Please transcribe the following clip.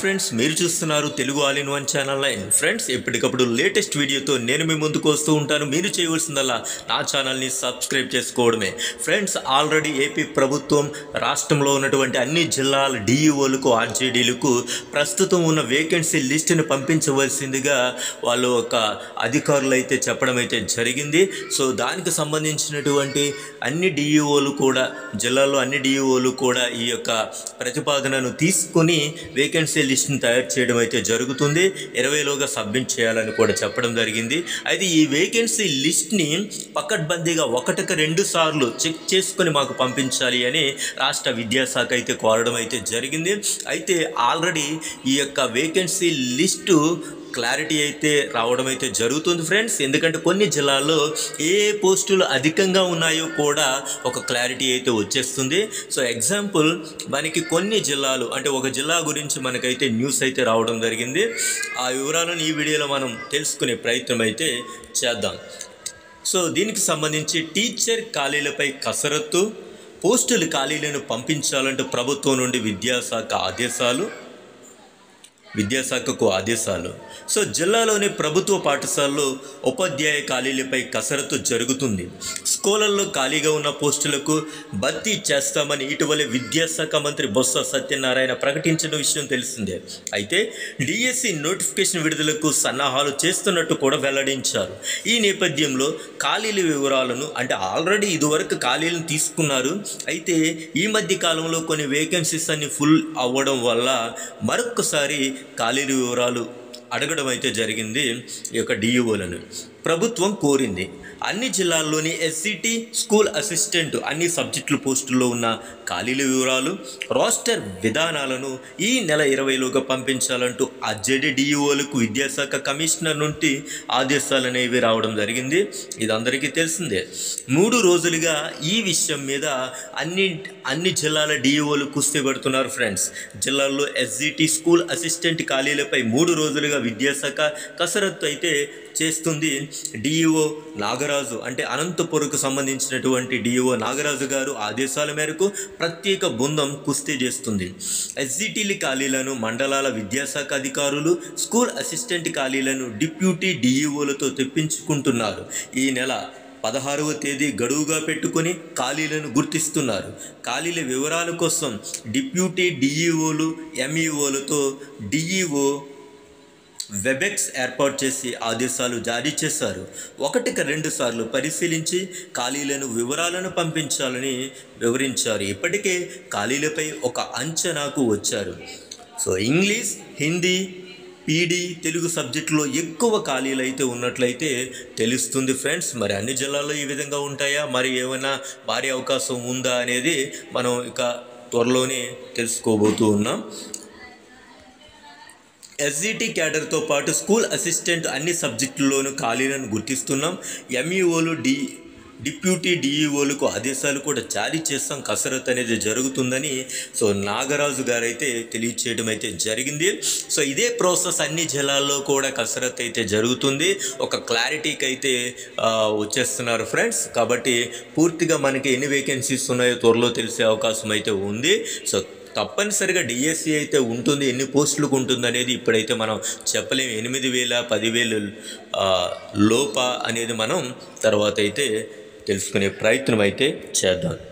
friends మీరు చూస్తున్నారు Telugu all in one channel line friends ఎప్పటికప్పుడు లేటెస్ట్ వీడియోతో నేను మీ ముందుకు వస్తూ ఉంటాను మీరు చేయవలసిందల్లా నా ఛానల్ని సబ్స్క్రైబ్ చేసుకోవడమే ఫ్రెండ్స్ ఆల్రెడీ ఏపీ ప్రభుత్వం రాష్ట్రంలో ఉన్నటువంటి అన్ని జిల్లాల డిఈఓలకు ఆర్జేడీలకు ప్రస్తుతం ఉన్న వేకెన్సీ లిస్టును పంపించవలసిందిగా వాళ్ళు ఒక అధికారులు అయితే చెప్పడం అయితే జరిగింది సో దానికి సంబంధించినటువంటి అన్ని డిఈఓలు కూడా జిల్లాలో అన్ని డిఈఓలు కూడా ఈ యొక్క ప్రతిపాదనను తీసుకొని వేకెన్సీ లిస్ట్ని తయారు చేయడం అయితే జరుగుతుంది ఇరవైలోగా సబ్మిట్ చేయాలని కూడా చెప్పడం జరిగింది అయితే ఈ వేకెన్సీ లిస్ట్ని పకడ్బందీగా ఒకటికి రెండు సార్లు చెక్ చేసుకొని మాకు పంపించాలి అని రాష్ట్ర విద్యాశాఖ అయితే కోరడం అయితే జరిగింది అయితే ఆల్రెడీ ఈ యొక్క వేకెన్సీ లిస్టు క్లారిటీ అయితే రావడం అయితే జరుగుతుంది ఫ్రెండ్స్ ఎందుకంటే కొన్ని జిల్లాల్లో ఏ ఏ పోస్టులు అధికంగా ఉన్నాయో కూడా ఒక క్లారిటీ అయితే వచ్చేస్తుంది సో ఎగ్జాంపుల్ మనకి కొన్ని జిల్లాలు అంటే ఒక జిల్లా గురించి మనకైతే న్యూస్ అయితే రావడం జరిగింది ఆ వివరాలను ఈ వీడియోలో మనం తెలుసుకునే ప్రయత్నం అయితే చేద్దాం సో దీనికి సంబంధించి టీచర్ ఖాళీలపై కసరత్తు పోస్టులు ఖాళీలను పంపించాలంటూ ప్రభుత్వం నుండి విద్యాశాఖ ఆదేశాలు విద్యాశాఖకు ఆదేశాలు సో జిల్లాలోని ప్రభుత్వ పాఠశాలలో ఉపాధ్యాయ ఖాళీలపై కసరత్తు జరుగుతుంది స్కూళ్ళల్లో ఖాళీగా ఉన్న పోస్టులకు భర్తీ చేస్తామని ఇటీవలే విద్యాశాఖ మంత్రి బొత్స సత్యనారాయణ ప్రకటించిన విషయం తెలిసిందే అయితే డిఎస్సి నోటిఫికేషన్ విడుదలకు సన్నాహాలు చేస్తున్నట్టు కూడా వెల్లడించారు ఈ నేపథ్యంలో ఖాళీల వివరాలను అంటే ఆల్రెడీ ఇదివరకు ఖాళీలను తీసుకున్నారు అయితే ఈ మధ్య కాలంలో కొన్ని వేకెన్సీస్ అన్ని ఫుల్ అవ్వడం వల్ల మరొక్కసారి ఖాళీల వివరాలు అడగడం అయితే జరిగింది ఈ యొక్క డిఈఓలను ప్రభుత్వం కోరింది అన్ని జిల్లాల్లోని ఎస్సిటి స్కూల్ అసిస్టెంట్ అన్ని సబ్జెక్టుల పోస్టుల్లో ఉన్న ఖాళీల వివరాలు రోస్టర్ విధానాలను ఈ నెల ఇరవైలోగా పంపించాలంటూ అజెడి డిఈఓలకు విద్యాశాఖ కమిషనర్ నుండి ఆదేశాలు అనేవి రావడం జరిగింది ఇది అందరికీ తెలిసిందే మూడు రోజులుగా ఈ విషయం మీద అన్ని అన్ని జిల్లాల డిఈఓలు కుస్తీ పడుతున్నారు ఫ్రెండ్స్ జిల్లాల్లో ఎస్జిటి స్కూల్ అసిస్టెంట్ ఖాళీలపై మూడు రోజులుగా విద్యాశాఖ కసరత్తు అయితే చేస్తుంది డిఈఓ నాగరాజు అంటే అనంతపురకు సంబంధించినటువంటి డిఈఓ నాగరాజు గారు ఆదేశాల మేరకు ప్రత్యేక బృందం కుస్తీ చేస్తుంది ఎస్జిటిలి ఖాళీలను మండలాల విద్యాశాఖ అధికారులు స్కూల్ అసిస్టెంట్ ఖాళీలను డిప్యూటీ డిఈఓలతో తెప్పించుకుంటున్నారు ఈ నెల పదహారవ తేదీ గడువుగా పెట్టుకొని ఖాళీలను గుర్తిస్తున్నారు ఖాళీల వివరాల కోసం డిప్యూటీ డిఈఓలు ఎంఈఓలతో డిఈఓ వెబెక్స్ ఏర్పాటు చేసి ఆదేశాలు జారీ చేశారు ఒకటికి రెండు సార్లు పరిశీలించి ఖాళీలను వివరాలను పంపించాలని వివరించారు ఇప్పటికే ఖాళీలపై ఒక అంచనాకు వచ్చారు so English Hindi PD Telugu సబ్జెక్టులో ఎక్కువ ఖాళీలు అయితే ఉన్నట్లయితే తెలుస్తుంది ఫ్రెండ్స్ మరి అన్ని జిల్లాల్లో ఈ విధంగా ఉంటాయా మరి ఏమైనా భారీ అవకాశం ఉందా అనేది మనం ఇక త్వరలోనే తెలుసుకోబోతూ ఉన్నాం ఎస్జిటి క్యాడర్తో పాటు స్కూల్ అసిస్టెంట్ అన్ని సబ్జెక్టుల్లోనూ ఖాళీలను గుర్తిస్తున్నాం ఎంఈఓలు డి డిప్యూటీ డిఈఓలకు ఆదేశాలు కూడా జారీ చేస్తాం కసరత్ అనేది జరుగుతుందని సో నాగరాజు గారు అయితే తెలియచేయడం అయితే జరిగింది సో ఇదే ప్రాసెస్ అన్ని జిల్లాల్లో కూడా కసరత్ అయితే జరుగుతుంది ఒక క్లారిటీకి అయితే ఆ, వచ్చేస్తున్నారు ఫ్రెండ్స్ కాబట్టి పూర్తిగా మనకి ఎన్ని వేకెన్సీస్ ఉన్నాయో త్వరలో తెలిసే అవకాశం అయితే ఉంది సో తప్పనిసరిగా డిఎస్సి అయితే ఉంటుంది ఎన్ని పోస్టులకు ఉంటుంది అనేది ఇప్పుడైతే మనం చెప్పలేము ఎనిమిది వేల పదివేలు ఆ, లోప అనేది మనం తర్వాత అయితే తెలుసుకునే ప్రయత్నం అయితే చేద్దాం